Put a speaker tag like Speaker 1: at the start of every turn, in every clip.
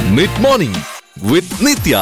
Speaker 1: Mid morning with Nithya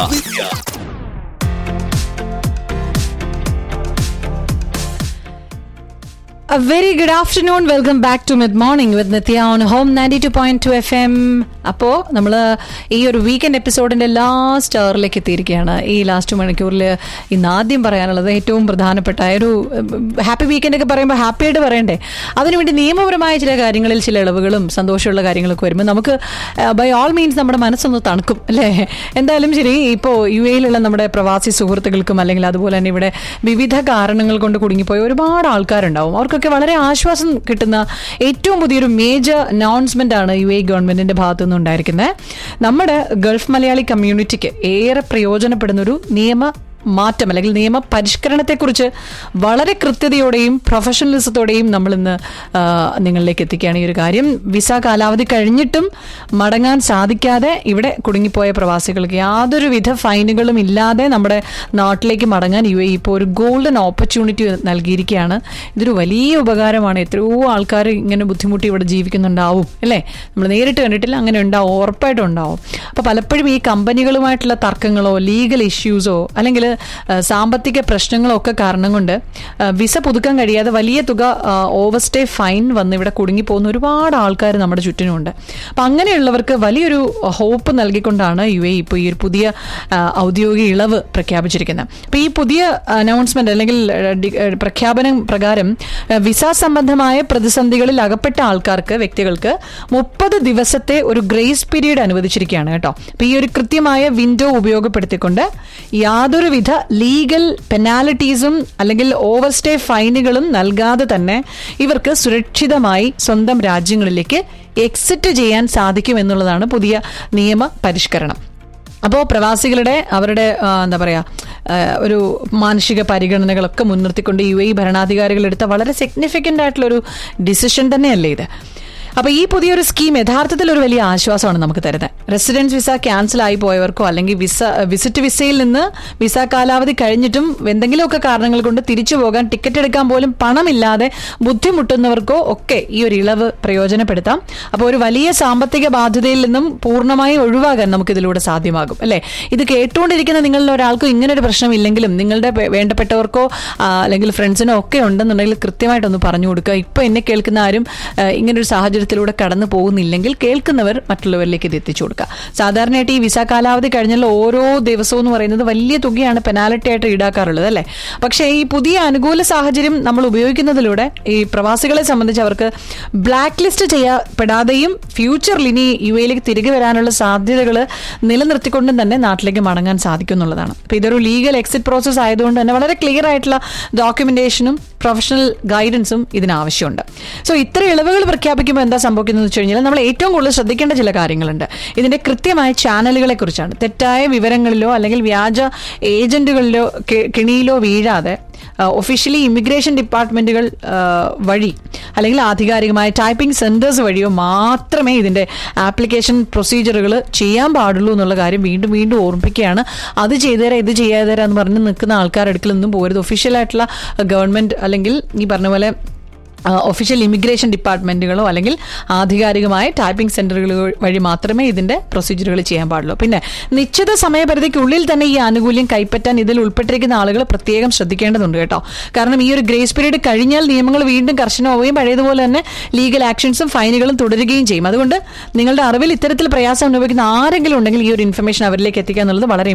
Speaker 2: A very good afternoon. Welcome back to Mid Morning with Nitya on Home 92.2 FM. അപ്പോൾ നമ്മൾ ഈ ഒരു weekend എപ്പിസോഡിന്റെ last അവറിലേക്ക് എത്തിയിരിക്കുകയാണ് ഈ last മണിക്കൂറിൽ ഇന്ന് ആദ്യം പറയാനുള്ളത് ഏറ്റവും പ്രധാനപ്പെട്ട ഒരു ഹാപ്പി വീക്കെൻഡ് ഒക്കെ പറയുമ്പോൾ ഹാപ്പി ആയിട്ട് പറയണ്ടേ അതിനുവേണ്ടി നിയമപരമായ ചില കാര്യങ്ങളിൽ ചില ഇളവുകളും സന്തോഷമുള്ള കാര്യങ്ങളൊക്കെ വരുമ്പോൾ നമുക്ക് ബൈ ഓൾ മീൻസ് നമ്മുടെ മനസ്സൊന്ന് തണുക്കും അല്ലേ എന്തായാലും ശരി ഇപ്പോൾ യു എയിലുള്ള നമ്മുടെ പ്രവാസി സുഹൃത്തുക്കൾക്കും അല്ലെങ്കിൽ അതുപോലെ തന്നെ ഇവിടെ വിവിധ കാരണങ്ങൾ കൊണ്ട് കുടുങ്ങിപ്പോയ ഒരുപാട് ആൾക്കാരുണ്ടാവും അവർക്കൊക്കെ വളരെ ആശ്വാസം കിട്ടുന്ന ഏറ്റവും പുതിയൊരു മേജർ അനൗൺസ്മെന്റ് ആണ് യു എ ഗവൺമെന്റിന്റെ ഭാഗത്തു നിന്നുണ്ടായിരിക്കുന്നത് നമ്മുടെ ഗൾഫ് മലയാളി കമ്മ്യൂണിറ്റിക്ക് ഏറെ പ്രയോജനപ്പെടുന്ന ഒരു നിയമ മാറ്റം അല്ലെങ്കിൽ നിയമ പരിഷ്കരണത്തെക്കുറിച്ച് വളരെ കൃത്യതയോടെയും പ്രൊഫഷണലിസത്തോടെയും നമ്മൾ ഇന്ന് ആ, നിങ്ങളിലേക്ക് എത്തിക്കുകയാണ് ഈ ഒരു കാര്യം വിസ കാലാവധി കഴിഞ്ഞിട്ടും മടങ്ങാൻ സാധിക്കാതെ ഇവിടെ കുടുങ്ങിപ്പോയ പ്രവാസികൾക്ക് യാതൊരുവിധ ഫൈനുകളും ഇല്ലാതെ നമ്മുടെ നാട്ടിലേക്ക് മടങ്ങാൻ യു എ ഇപ്പോൾ ഒരു ഗോൾഡൻ ഓപ്പർച്യൂണിറ്റി നൽകിയിരിക്കുകയാണ് ഇതൊരു വലിയ ഉപകാരമാണ് എത്രയോ ആൾക്കാർ ഇങ്ങനെ ബുദ്ധിമുട്ടി ഇവിടെ ജീവിക്കുന്നുണ്ടാവും അല്ലേ നമ്മൾ നേരിട്ട് കണ്ടിട്ടില്ല അങ്ങനെ ഉണ്ടാവും ഉറപ്പായിട്ടും ഉണ്ടാവും അപ്പോൾ പലപ്പോഴും ഈ കമ്പനികളുമായിട്ടുള്ള തർക്കങ്ങളോ ലീഗൽ ഇഷ്യൂസോ അല്ലെങ്കിൽ ആ, സാമ്പത്തിക പ്രശ്നങ്ങളോ ഒക്കെ കാരണം കൊണ്ട് ആ, വിസ പുതുക്കാൻ കഴിയാതെ വലിയ തുക ഓവർസ്റ്റേ ഫൈൻ വന്ന് ഇവിടെ കുടുങ്ങിപ്പോകുന്ന ഒരുപാട് ആൾക്കാർ നമ്മുടെ ചുറ്റിനുമുണ്ട് അപ്പം അങ്ങനെയുള്ളവർക്ക് വലിയൊരു ഹോപ്പ് നൽകിക്കൊണ്ടാണ് യു എ ഇപ്പോൾ ഈ ഒരു പുതിയ ആ, ഔദ്യോഗിക ഇളവ് പ്രഖ്യാപിച്ചിരിക്കുന്നത് അപ്പോൾ ഈ പുതിയ അനൗൺസ്മെന്റ് അല്ലെങ്കിൽ ആ, ഡി- ആ, പ്രഖ്യാപനം പ്രകാരം ആ, വിസ സംബന്ധമായ പ്രതിസന്ധികളിൽ അകപ്പെട്ട ആൾക്കാർക്ക് വ്യക്തികൾക്ക് മുപ്പത് ദിവസത്തെ ഒരു ഗ്രേസ് പീരീഡ് അനുവദിച്ചിരിക്കുകയാണ് കേട്ടോ അപ്പോൾ ഈ ഒരു കൃത്യമായ വിൻഡോ ഉപയോഗപ്പെടുത്തിക്കൊണ്ട് യാതൊരുവിധ ലീഗൽ പെനാലിറ്റീസും അല്ലെങ്കിൽ ഓവർസ്റ്റേ ഫൈനുകളും നൽകാതെ തന്നെ ഇവർക്ക് സുരക്ഷിതമായി സ്വന്തം രാജ്യങ്ങളിലേക്ക് എക്സിറ്റ് ചെയ്യാൻ സാധിക്കും എന്നുള്ളതാണ് പുതിയ നിയമ പരിഷ്കരണം അപ്പോൾ പ്രവാസികളുടെ അവരുടെ ആ, എന്താ പറയുക ഒരു മാനസിക പരിഗണനകളൊക്കെ മുൻനിർത്തിക്കൊണ്ട് യു എ ഭരണാധികാരികൾ എടുത്ത വളരെ സിഗ്നിഫിക്കൻ്റ് ആയിട്ടുള്ള ഒരു ഡിസിഷൻ തന്നെയല്ലേ ഇത് അപ്പോൾ ഈ പുതിയൊരു സ്കീം യഥാർത്ഥത്തിൽ ഒരു വലിയ ആശ്വാസമാണ് നമുക്ക് തരുന്നത് റെസിഡൻസ് വിസ ക്യാൻസൽ ആയി പോയവർക്കോ അല്ലെങ്കിൽ വിസ വിസിറ്റ് വിസയിൽ നിന്ന് വിസ കാലാവധി കഴിഞ്ഞിട്ടും എന്തെങ്കിലുമൊക്കെ കാരണങ്ങൾ കൊണ്ട് തിരിച്ചു പോകാൻ ടിക്കറ്റ് എടുക്കാൻ പോലും പണമില്ലാതെ ബുദ്ധിമുട്ടുന്നവർക്കോ ഒക്കെ ഈ ഒരു ഇളവ് പ്രയോജനപ്പെടുത്താം അപ്പോൾ ഒരു വലിയ സാമ്പത്തിക ബാധ്യതയിൽ നിന്നും പൂർണ്ണമായി ഒഴിവാകാൻ നമുക്ക് ഇതിലൂടെ സാധ്യമാകും അല്ലേ ഇത് കേട്ടുകൊണ്ടിരിക്കുന്ന നിങ്ങളിൽ ഒരാൾക്കും ഇങ്ങനെ ഒരു പ്രശ്നമില്ലെങ്കിലും നിങ്ങളുടെ പേ- വേണ്ടപ്പെട്ടവർക്കോ ആ, അല്ലെങ്കിൽ ഫ്രണ്ട്സിനോ ഒക്കെ ഉണ്ടെന്നുണ്ടെങ്കിൽ കൃത്യമായിട്ടൊന്ന് പറഞ്ഞു കൊടുക്കുക ഇപ്പൊ എന്നെ കേൾക്കുന്ന ആരും ആ, ഇങ്ങനൊരു സാഹചര്യത്തിലൂടെ കടന്നു പോകുന്നില്ലെങ്കിൽ കേൾക്കുന്നവർ മറ്റുള്ളവരിലേക്ക് ഇത് എത്തിച്ചു കൊടുക്കുക സാധാരണയായിട്ട് ഈ വിസ കാലാവധി കഴിഞ്ഞുള്ള ഓരോ ദിവസവും എന്ന് പറയുന്നത് വലിയ തുകയാണ് പെനാൽറ്റി ആയിട്ട് ഈടാക്കാറുള്ളത് അല്ലേ പക്ഷേ ഈ പുതിയ അനുകൂല സാഹചര്യം നമ്മൾ ഉപയോഗിക്കുന്നതിലൂടെ ഈ പ്രവാസികളെ സംബന്ധിച്ച് അവർക്ക് ബ്ലാക്ക് ലിസ്റ്റ് ചെയ്യപ്പെടാതെയും ഫ്യൂച്ചറിൽ ഇനി യു എയിലേക്ക് തിരികെ വരാനുള്ള സാധ്യതകൾ നിലനിർത്തിക്കൊണ്ടും തന്നെ നാട്ടിലേക്ക് മടങ്ങാൻ സാധിക്കും എന്നുള്ളതാണ് അപ്പോൾ ഇതൊരു ലീഗൽ എക്സിറ്റ് പ്രോസസ്സ് ആയതുകൊണ്ട് തന്നെ വളരെ ക്ലിയർ ആയിട്ടുള്ള ഡോക്യുമെന്റേഷനും പ്രൊഫഷണൽ ഗൈഡൻസും ഇതിനാവശ്യമുണ്ട് സോ ഇത്ര ഇളവുകൾ പ്രഖ്യാപിക്കുമ്പോൾ എന്താ സംഭവിക്കുന്നത് വെച്ച് കഴിഞ്ഞാൽ നമ്മൾ ഏറ്റവും കൂടുതൽ ശ്രദ്ധിക്കേണ്ട ചില കാര്യങ്ങളുണ്ട് ഇതിന്റെ കൃത്യമായ ചാനലുകളെ കുറിച്ചാണ് തെറ്റായ വിവരങ്ങളിലോ അല്ലെങ്കിൽ വ്യാജ ഏജന്റുകളിലോ കെ- കെണിയിലോ വീഴാതെ ഒഫീഷ്യലി ഇമിഗ്രേഷൻ ഡിപ്പാർട്ട്മെന്റുകൾ ആ, വഴി അല്ലെങ്കിൽ ആധികാരികമായ ടൈപ്പിംഗ് സെന്റേഴ്സ് വഴിയോ മാത്രമേ ഇതിന്റെ ആപ്ലിക്കേഷൻ പ്രൊസീജിയറുകൾ ചെയ്യാൻ പാടുള്ളൂ എന്നുള്ള കാര്യം വീണ്ടും വീണ്ടും ഓർമ്മിപ്പിക്കുകയാണ് അത് ചെയ്തുതരാം ഇത് ചെയ്യാതരാം എന്ന് പറഞ്ഞ് നിൽക്കുന്ന ആൾക്കാരുടെ അടുക്കലൊന്നും പോരുത് ഒഫീഷ്യലായിട്ടുള്ള ഗവൺമെന്റ് അല്ലെങ്കിൽ ഈ പറഞ്ഞ പോലെ ഒഫീഷ്യൽ ഇമിഗ്രേഷൻ ഡിപ്പാർട്ട്മെന്റുകളോ അല്ലെങ്കിൽ ആധികാരികമായ ടൈപ്പിംഗ് സെന്ററുകൾ വഴി മാത്രമേ ഇതിന്റെ പ്രൊസീജിയറുകൾ ചെയ്യാൻ പാടുള്ളൂ പിന്നെ നിശ്ചിത സമയപരിധിക്കുള്ളിൽ തന്നെ ഈ ആനുകൂല്യം കൈപ്പറ്റാൻ ഇതിൽ ഉൾപ്പെട്ടിരിക്കുന്ന ആളുകൾ പ്രത്യേകം ശ്രദ്ധിക്കേണ്ടതുണ്ട് കേട്ടോ കാരണം ഈ ഒരു ഗ്രേസ് പീരീഡ് കഴിഞ്ഞാൽ നിയമങ്ങൾ വീണ്ടും കർശനമാവുകയും പഴയതുപോലെ തന്നെ ലീഗൽ ആക്ഷൻസും ഫൈനുകളും തുടരുകയും ചെയ്യും അതുകൊണ്ട് നിങ്ങളുടെ അറിവിൽ ഇത്തരത്തിൽ പ്രയാസം അനുഭവിക്കുന്ന ആരെങ്കിലും ഉണ്ടെങ്കിൽ ഈ ഒരു ഇൻഫർമേഷൻ അവരിലേക്ക് എത്തിക്കുക എന്നുള്ളത് വളരെ